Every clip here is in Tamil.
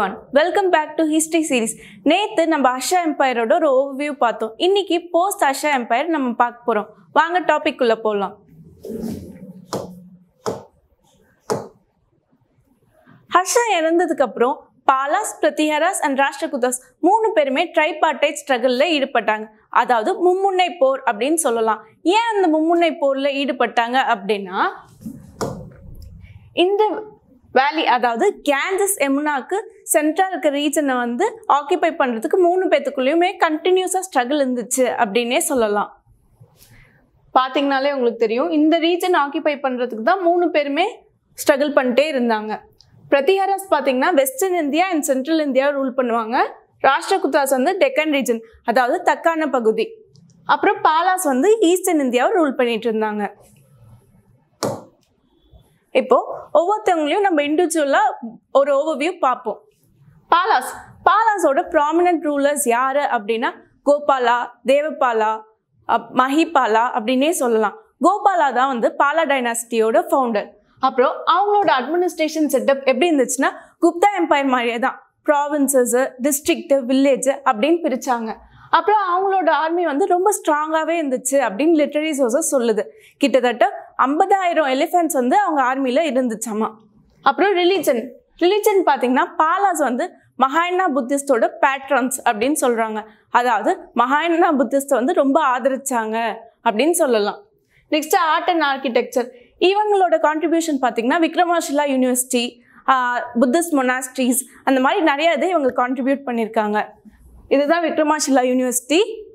one welcome back to history series நேற்று நம்ம அஷா எம்பையரோட ஒரு ஓவர்வியூ பார்த்தோம் இன்னைக்கு போஸ்ட் அஷா எம்பையர் நம்ம பார்க்க போகிறோம் வாங்க டாபிக் உள்ள போகலாம் ஹர்ஷா இறந்ததுக்கு அப்புறம் பாலாஸ் பிரதிஹராஸ் அண்ட் ராஷ்டிரகுதாஸ் மூணு பேருமே ட்ரைபார்டைட் ஸ்ட்ரகிளில் ஈடுபட்டாங்க அதாவது மும்முனை போர் அப்படின்னு சொல்லலாம் ஏன் அந்த மும்முனை போரில் ஈடுபட்டாங்க அப்படின்னா இந்த வேலி அதாவது கேன்சஸ் எமுனாக்கு சென்ட்ரல் இருக்க ரீஜனை வந்து ஆக்கியபை பண்ணுறதுக்கு மூணு பேத்துக்குள்ளேயுமே கண்டினியூஸாக ஸ்ட்ரகிள் இருந்துச்சு அப்படின்னே சொல்லலாம் பார்த்தீங்கனாலே உங்களுக்கு தெரியும் இந்த ரீஜன் ஆக்கியபை பண்ணுறதுக்கு தான் மூணு பேருமே ஸ்ட்ரகிள் பண்ணிட்டே இருந்தாங்க பிரதிஹாராஸ் பார்த்தீங்கன்னா western India and central India rule பண்ணுவாங்க ராஷ்டிரகுதாஸ் வந்து டெக்கன் ரீஜன் அதாவது தக்கான பகுதி அப்புறம் பாலாஸ் வந்து ஈஸ்டர்ன் இந்தியாவை ரூல் பண்ணிட்டு இருந்தாங்க இப்போ ஒவ்வொருத்தவங்களையும் நம்ம இண்டிவிஜுவலா ஒரு ஓவர்வியூ பார்ப்போம் பாலாஸ் பாலாஸோட ப்ராமினன்ட் ரூலர்ஸ் யாரு அப்படின்னா கோபாலா தேவபாலா அப்- மஹிபாலா அப்படின்னே சொல்லலாம் கோபாலா தான் வந்து பாலா டைனாசிட்டியோட ஃபவுண்டர் அப்புறம் அவங்களோட அட்மினிஸ்ட்ரேஷன் செட்டப் எப்படி இருந்துச்சுன்னா குப்தா எம்பையர் மாதிரியே தான் ப்ராவின்சஸ் டிஸ்ட்ரிக்ட் வில்லேஜ் அப்படின்னு பிரிச்சாங்க அப்புறம் அவங்களோட ஆர்மி வந்து ரொம்ப ஸ்ட்ராங்காகவே இருந்துச்சு அப்படின்னு லிட்டரரி சோர்சஸ் சொல்லுது கிட்டத்தட்ட ஐம்பதாயிரம் எலிஃபென்ட்ஸ் வந்து அவங்க ஆர்மியில் இருந்துச்சாமா அப்புறம் ரிலீஜன் ரிலீஜன் பார்த்தீங்கன்னா பாலாஸ் வந்து மகாயனா புத்திஸ்டோட பேட்ரன்ஸ் அப்படின்னு சொல்கிறாங்க அதாவது மகாயனா புத்திஸ்ட்டை வந்து ரொம்ப ஆதரிச்சாங்க அப்படின்னு சொல்லலாம் நெக்ஸ்ட் ஆர்ட் அண்ட் ஆர்கிடெக்சர் இவங்களோட கான்ட்ரிபியூஷன் பார்த்தீங்கன்னா விக்ரமாஷிலா யூனிவர்சிட்டி புத்திஸ்ட் மொனாஸ்ட்ரீஸ் அந்த மாதிரி நிறைய இது இவங்க கான்ட்ரிபியூட் பண்ணியிருக்காங்க இதுதான் விக்ரமாஷிலா யூனிவர்சிட்டி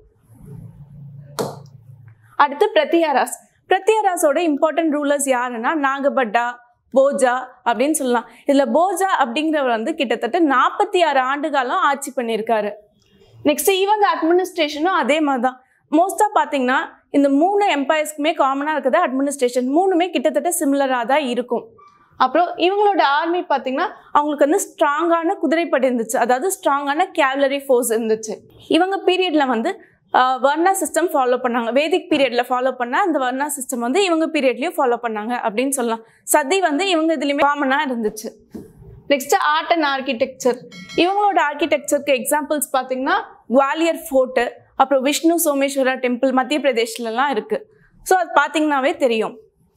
அடுத்து பிரத்தியாராஸ் பிரத்தியாராஸோட இம்பார்ட்டன்ட் ரூலர்ஸ் யாருன்னா நாகபட்டா போஜா அப்படின்னு சொல்லலாம் இதில் போஜா அப்படிங்கிறவர் வந்து கிட்டத்தட்ட நாற்பத்தி ஆறு ஆண்டு காலம் ஆட்சி பண்ணியிருக்காரு நெக்ஸ்ட் இவங்க அட்மினிஸ்ட்ரேஷனும் அதே மாதிரி தான் மோஸ்ட்டாக பார்த்தீங்கன்னா இந்த மூணு எம்பையர்ஸ்க்குமே காமனாக இருக்கிறது அட்மினிஸ்ட்ரேஷன் மூணுமே கிட்டத்தட்ட சிமிலராக தான் இருக்கும் அப்புறம் இவங்களோட ஆர்மி பார்த்தீங்கன்னா அவங்களுக்கு வந்து ஸ்ட்ராங்கான குதிரைப்படை இருந்துச்சு அதாவது ஸ்ட்ராங்கான கேவலரி ஃபோர்ஸ் இருந்துச்சு இவங்க பீரியடில் வந்து ஆஹ், வர்ணா சிஸ்டம் ஃபாலோ பண்ணாங்க வேதிக் பீரியடில் ஃபாலோ பண்ண அந்த வர்ணா சிஸ்டம் வந்து இவங்க பீரியட்லேயும் ஃபாலோ பண்ணாங்க அப்படின்னு சொல்லலாம் சதி வந்து இவங்க இதுலேயுமே காமனாக இருந்துச்சு நெக்ஸ்ட் ஆர்ட் அண்ட் ஆர்கிடெக்சர் இவங்களோட ஆர்கிடெக்சருக்கு எக்ஸாம்பிள்ஸ் பார்த்தீங்கன்னா குவாலியர் ஃபோர்ட்டு அப்புறம் விஷ்ணு சோமேஸ்வரா டெம்பிள் மத்திய பிரதேஷ்லலாம் இருக்கு ஸோ அது பார்த்தீங்கன்னாவே தெரியும்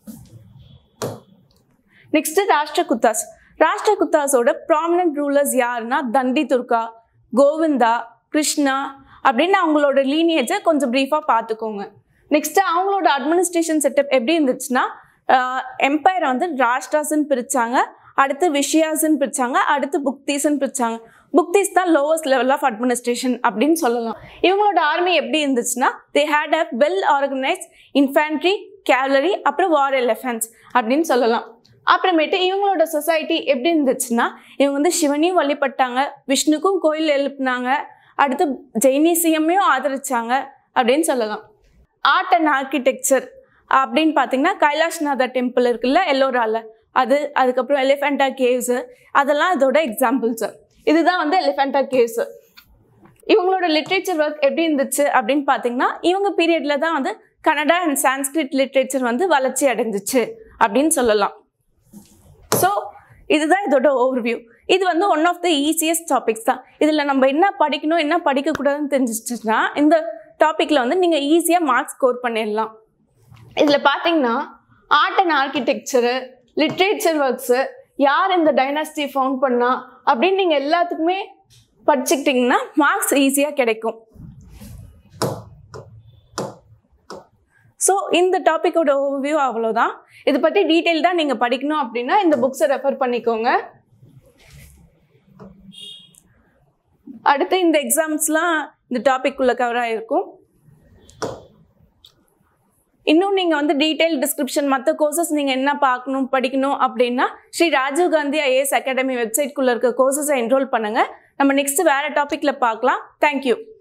நெக்ஸ்ட் ராஷ்டிரகுத்தாஸ் ராஷ்டிரகுத்தாஸோட ப்ராமினன்ட் ரூலர்ஸ் யாருன்னா தண்டி துர்கா கோவிந்தா கிருஷ்ணா அப்படின்னு அவங்களோட லீனியேஜை கொஞ்சம் ப்ரீஃபாக பார்த்துக்கோங்க நெக்ஸ்ட் அவங்களோட அட்மினிஸ்ட்ரேஷன் செட்டப் எப்படி இருந்துச்சுன்னா எம்பையரை வந்து ராஷ்டிராஸ்ன்னு பிரிச்சாங்க அடுத்து விஷயாஸ்ன்னு பிரிச்சாங்க அடுத்து புக்தீஸ்ன்னு பிரிச்சாங்க புக்தீஸ் தான் லோவஸ்ட் லெவல் ஆஃப் அட்மினிஸ்ட்ரேஷன் அப்படின்னு சொல்லலாம் இவங்களோட ஆர்மி எப்படி இருந்துச்சுன்னா they had a well organised infantry cavalry அப்புறம் வார் எலிஃபென்ட்ஸ் அப்படின்னு சொல்லலாம் அப்புறமேட்டு இவங்களோட சொசைட்டி எப்படி இருந்துச்சுன்னா இவங்க வந்து சிவனையும் வழிபட்டாங்க விஷ்ணுக்கும் கோயில் எழுப்புனாங்க அடுத்து ஜெயினிசியமையும் ஆதரிச்சாங்க அப்படின்னு சொல்லலாம் ஆர்ட் அண்ட் ஆர்கிடெக்சர் அப்படின்னு பார்த்தீங்கன்னா கைலாஷ்நாதா டெம்பிள் இருக்குல்ல எல்லோரால அது அதுக்கப்புறம் எலிஃபெண்டா கேவ்ஸு அதெல்லாம் இதோட எக்ஸாம்பிள்ஸு இதுதான் வந்து எலிஃபெண்டா கேவ்ஸு இவங்களோட லிட்ரேச்சர் ஒர்க் எப்படி இருந்துச்சு அப்படின்னு பார்த்தீங்கன்னா இவங்க பீரியடில் தான் வந்து கன்னடா அண்ட் சான்ஸ்கிரிட் லிட்ரேச்சர் வந்து வளர்ச்சி அடைஞ்சிச்சு அப்படின்னு சொல்லலாம் ஸோ இதுதான் இதோட ஓவர்வியூ இது வந்து one of the easiest topics தான் இதில் நம்ம என்ன படிக்கணும் என்ன படிக்கக்கூடாதுன்னு தெரிஞ்சிச்சுன்னா இந்த டாப்பிக்கில் வந்து நீங்கள் ஈஸியாக மார்க்ஸ் ஸ்கோர் பண்ணிடலாம் இதில் பார்த்தீங்கன்னா art and architecture literature works யார் இந்த டைனாஸ்டி ஃபவுண்ட் பண்ணா அப்படின்னு நீங்கள் எல்லாத்துக்குமே படிச்சுக்கிட்டிங்கன்னா மார்க்ஸ் ஈஸியாக கிடைக்கும் ஸோ இந்த டாப்பிக்கோட ஓவர்வியூ அவ்வளோதான் இது பற்றி டீட்டெயில்டாக நீங்கள் படிக்கணும் அப்படின்னா இந்த புக்ஸை ரெஃபர் பண்ணிக்கோங்க அடுத்து இந்த எக்ஸாம்ஸ்லாம் இந்த டாபிக் உள்ள கவர் ஆகிருக்கும் இன்னும் நீங்கள் வந்து டீட்டெயில் டிஸ்கிரிப்ஷன் மற்ற கோர்சஸ் நீங்கள் என்ன பார்க்கணும் படிக்கணும் அப்படின்னா ஸ்ரீ ராஜீவ் காந்தி ஐஏஎஸ் அகாடமி வெப்சைட்குள்ளே இருக்க கோர்சஸை என்ரோல் பண்ணுங்கள் நம்ம நெக்ஸ்ட் வேறு டாப்பிக்கில் பார்க்கலாம் தேங்க்யூ